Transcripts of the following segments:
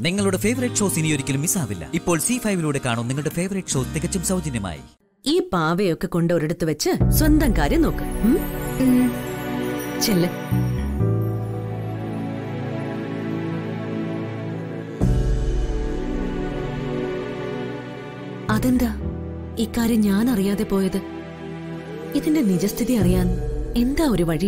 നിങ്ങളുടെ favourite shows ഇനി ഒരിക്കലും മിസ്സാവില്ല ഇപ്പോൾ സി ഫൈവിലൂടെ കാണും നിങ്ങളുടെ ഫേവറേറ്റ് ഷോ തികച്ചും സൗജന്യമായി ഈ പാവയൊക്കെ കൊണ്ട് ഒരിടത്ത് വെച്ച് സ്വന്തം കാര്യം നോക്ക് ഉം? ഉം. ചെല്ല് അതെന്താ ഇക്കാര്യം ഞാൻ അറിയാതെ പോയത് ഇതിന്റെ നിജസ്ഥിതി അറിയാൻ എന്താ ഒരു വഴി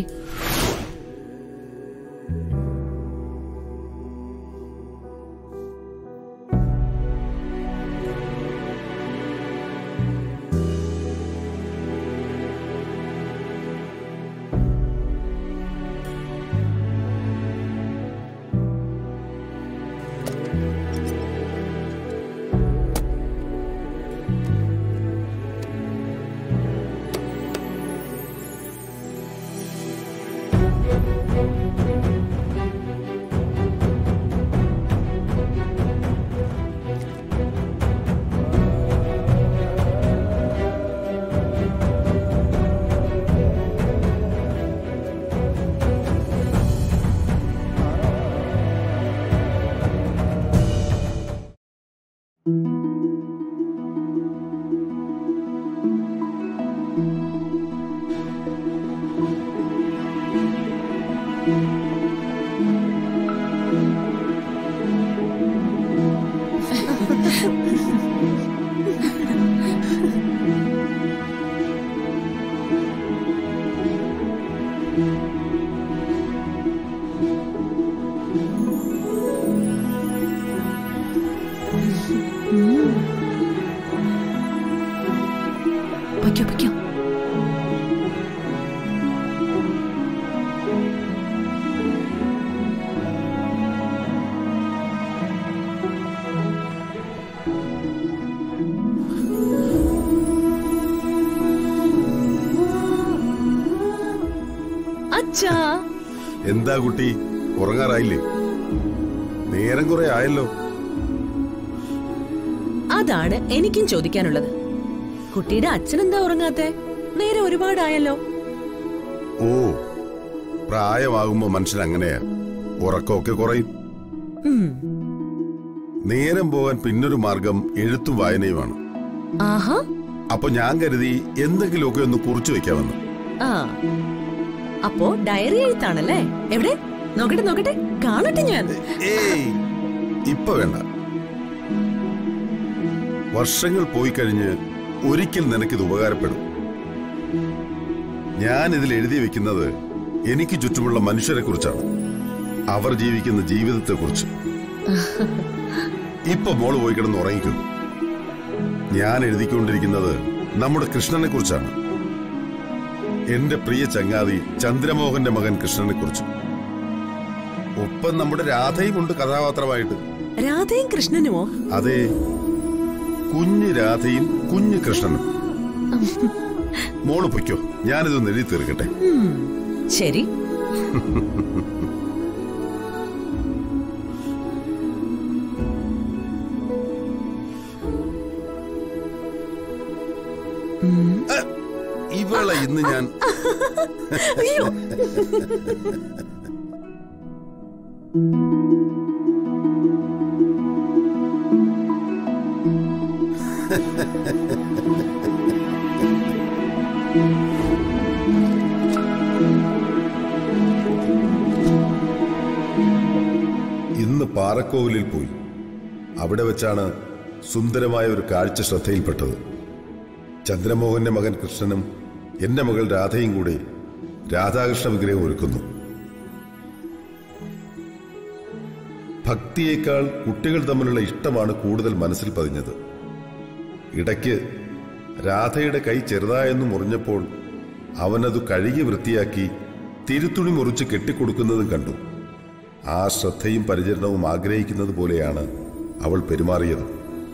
പൊയ്ക്കോ പൊയ്ക്കോ അച്ഛാ എന്താ കുട്ടി ഉറങ്ങാറായില്ലേ നേരം കുറെ ആയല്ലോ അതാണ് എനിക്കും ചോദിക്കാനുള്ളത് കുട്ടിയുടെ അച്ഛനെന്താ ഉറങ്ങാത്തെ നേരെ ഒരുപാടായല്ലോ ഓ പ്രായമാകുമ്പോ മനുഷ്യൻ അങ്ങനെയാ ഉറക്കമൊക്കെ കുറയും ഉം. നേരം പോകാൻ പിന്നൊരു മാർഗം എഴുത്തും വായനയുമാണ് ആഹാ അപ്പൊ ഞാൻ കരുതി എന്തെങ്കിലുമൊക്കെ ഒന്ന് കുറിച്ചു വെക്കാമെന്ന് ആ അപ്പോ ഡയറി എഴുത്താണല്ലേ എവിടെ നോക്കട്ടെ നോക്കട്ടെ കാണട്ടെ ഞാൻ ഏയ് ഇപ്പൊ വേണ്ട വർഷങ്ങൾ പോയി കഴിഞ്ഞ് ഒരിക്കൽ നിനക്കിത് ഉപകാരപ്പെടും ഞാൻ ഇതിൽ എഴുതി വെക്കുന്നത് എനിക്ക് ചുറ്റുമുള്ള മനുഷ്യരെ കുറിച്ചാണ് അവർ ജീവിക്കുന്ന ജീവിതത്തെ കുറിച്ച് ഇപ്പൊ മോള് പോയി കിടന്ന് ഉറങ്ങിക്കും ഞാൻ എഴുതിക്കൊണ്ടിരിക്കുന്നത് നമ്മുടെ കൃഷ്ണനെ കുറിച്ചാണ് എന്റെ പ്രിയ ചങ്ങാതി ചന്ദ്രമോഹന്റെ മകൻ കൃഷ്ണനെ കുറിച്ച് ഒപ്പം നമ്മുടെ രാധയും ഉണ്ട് കഥാപാത്രമായിട്ട് രാധയും കൃഷ്ണനുമോ അതെ കുഞ്ഞ് രാധയും കുഞ്ഞ് കൃഷ്ണനും മോള് പൊയ്ക്കോ ഞാനിതൊന്ന് എഴുതി തീർക്കട്ടെ ഉം, ശരി ഇവളെ ഇന്ന് ഞാൻ അയ്യോ ഇന്ന് പാറക്കോവിലിൽ പോയി അവിടെ വെച്ചാണ് സുന്ദരമായ ഒരു കാഴ്ച ശ്രദ്ധയിൽപ്പെട്ടത് ചന്ദ്രമോഹന്റെ മകൻ കൃഷ്ണനും എന്റെ മകൾ രാധയും കൂടി രാധാകൃഷ്ണ വിഗ്രഹം ഒരുക്കുന്നു ഭക്തിയേക്കാൾ കുട്ടികൾ തമ്മിലുള്ള ഇഷ്ടമാണ് കൂടുതൽ മനസ്സിൽ പതിഞ്ഞത് ഇടയ്ക്ക് രാധയുടെ കൈ ചെറുതായെന്ന് മുറിഞ്ഞപ്പോൾ അവനത് കഴുകി വൃത്തിയാക്കി തിരുത്തുണി മുറിച്ച് കെട്ടിക്കൊടുക്കുന്നതും കണ്ടു ആ ശ്രദ്ധയും പരിചരണവും ആഗ്രഹിക്കുന്നത് പോലെയാണ് അവൾ പെരുമാറിയത്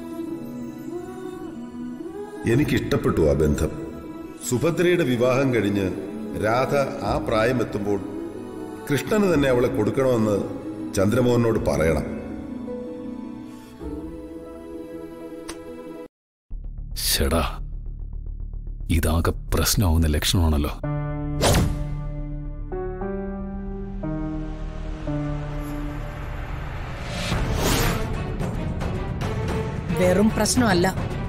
എനിക്കിഷ്ടപ്പെട്ടു ആ ബന്ധം സുഭദ്രയുടെ വിവാഹം കഴിഞ്ഞ് രാധ ആ പ്രായമെത്തുമ്പോൾ കൃഷ്ണന് തന്നെ അവളെ കൊടുക്കണമെന്ന് ചന്ദ്രമോഹനോട് പറയണം ശടാ ഇതാകെ പ്രശ്നമാവുന്ന ലക്ഷണമാണല്ലോ വെറും പ്രശ്നമല്ല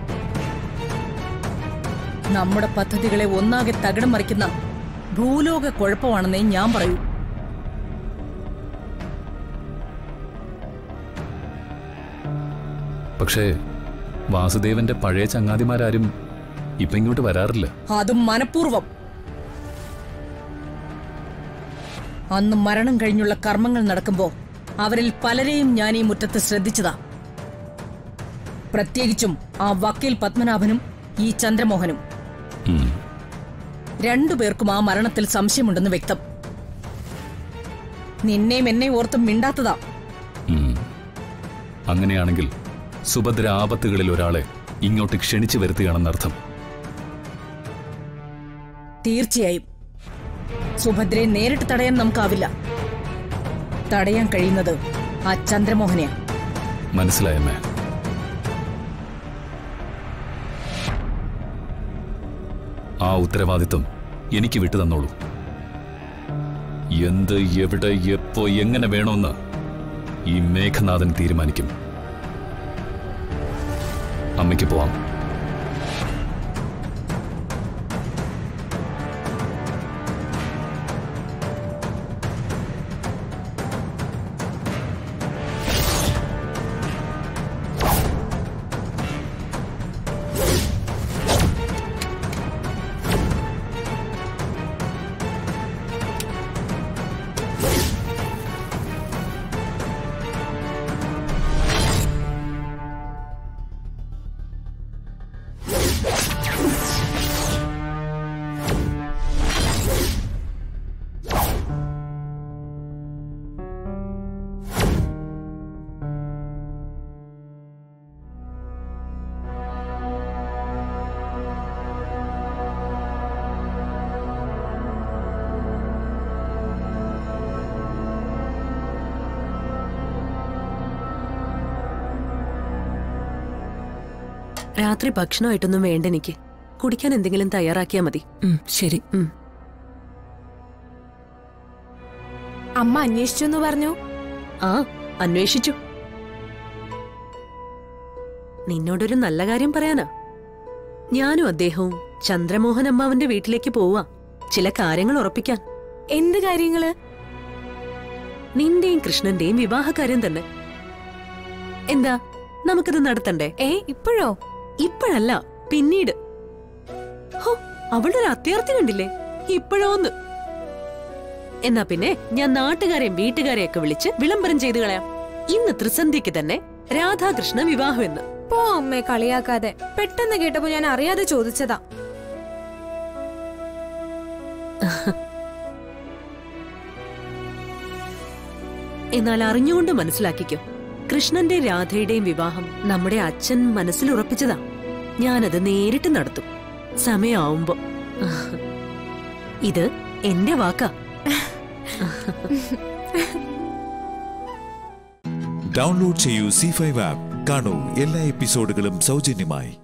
നമ്മുടെ പദ്ധതികളെ ഒന്നാകെ തകിടം മറിക്കുന്ന ഭൂലോക കുഴപ്പമാണെന്നേ ഞാൻ പറയൂ പക്ഷേ വാസുദേവന്റെ പഴയ ചങ്ങാതിമാരാരും ഇപ്പൊ ഇങ്ങോട്ട് വരാറില്ല അതും മനഃപൂർവം അന്ന് മരണം കഴിഞ്ഞുള്ള കർമ്മങ്ങൾ നടക്കുമ്പോ അവരിൽ പലരെയും ഞാൻ ഈ മുറ്റത്ത് ശ്രദ്ധിച്ചതാ പ്രത്യേകിച്ചും ആ വക്കീൽ പത്മനാഭനും ഈ ചന്ദ്രമോഹനും ഉം. രണ്ടുപേർക്കും ആ മരണത്തിൽ സംശയമുണ്ടെന്ന് വ്യക്തം നിന്നെയും എന്നെ ഓർത്തും മിണ്ടാത്തതാ ഉം. അങ്ങനെയാണെങ്കിൽ സുഭദ്ര ആപത്തുകളിൽ ഒരാളെ ഇങ്ങോട്ട് ക്ഷണിച്ചു വരുത്തുകയാണെന്നർത്ഥം തീർച്ചയായും സുഭദ്രയെ നേരിട്ട് തടയാൻ നമുക്കാവില്ല തടയാൻ കഴിയുന്നത് ആ ചന്ദ്രമോഹനെയാ മനസ്സിലായമ്മേ ആ ഉത്തരവാദിത്വം എനിക്ക് വിട്ടു തന്നോളൂ എന്ത് എവിടെ എപ്പോ എങ്ങനെ വേണമെന്ന് ഈ മേഘനാഥൻ തീരുമാനിക്കും അമ്മയ്ക്ക് പോവാം രാത്രി ഭക്ഷണമായിട്ടൊന്നും വേണ്ട എനിക്ക് കുടിക്കാൻ എന്തെങ്കിലും തയ്യാറാക്കിയാ മതി ഉം, ശരി ഉം. അമ്മ അന്വേഷിച്ചു എന്ന് പറഞ്ഞു ആ അന്വേഷിച്ചു നിന്നോടൊരു നല്ല കാര്യം പറയാനാ ഞാനും അദ്ദേഹവും ചന്ദ്രമോഹൻ അമ്മാവന്റെ വീട്ടിലേക്ക് പോവാ ചില കാര്യങ്ങൾ ഉറപ്പിക്കാൻ എന്ത് കാര്യങ്ങള് നിന്റെയും കൃഷ്ണന്റെയും വിവാഹകാര്യം തന്നെ എന്താ നമുക്കിത് നടത്തണ്ടേ ഏ ഇപ്പോഴോ ഇപ്പോഴല്ല പിന്നീട് ഹോ അവളുടെ ഒരു അത്യാർത്ഥി കണ്ടില്ലേ ഇപ്പോഴോന്ന് എന്നാ പിന്നെ ഞാൻ നാട്ടുകാരെയും വീട്ടുകാരെയൊക്കെ വിളിച്ച് വിളംബരം ചെയ്തു കളയാം ഇന്ന് ത്രിസന്ധ്യക്ക് തന്നെ രാധാകൃഷ്ണ വിവാഹം എന്ന് പോ അമ്മേ കളിയാക്കാതെ പെട്ടെന്ന് കേട്ടപ്പോ ഞാൻ അറിയാതെ ചോദിച്ചതാ എന്നാൽ അറിഞ്ഞുകൊണ്ട് മനസ്സിലാക്കിക്കോ കൃഷ്ണന്റെ രാധയുടെയും വിവാഹം നമ്മുടെ അച്ഛൻ മനസ്സിൽ ഉറപ്പിച്ചതാ ഞാനത് നേരിട്ട് നടത്തും സമയമാവുമ്പോ ഇത് എന്റെ വാക്കാ ഡൗൺലോഡ് ചെയ്യൂ സി ഫൈവ് ആപ്പ് കാണൂ എല്ലാ എപ്പിസോഡുകളും സൗജന്യമായി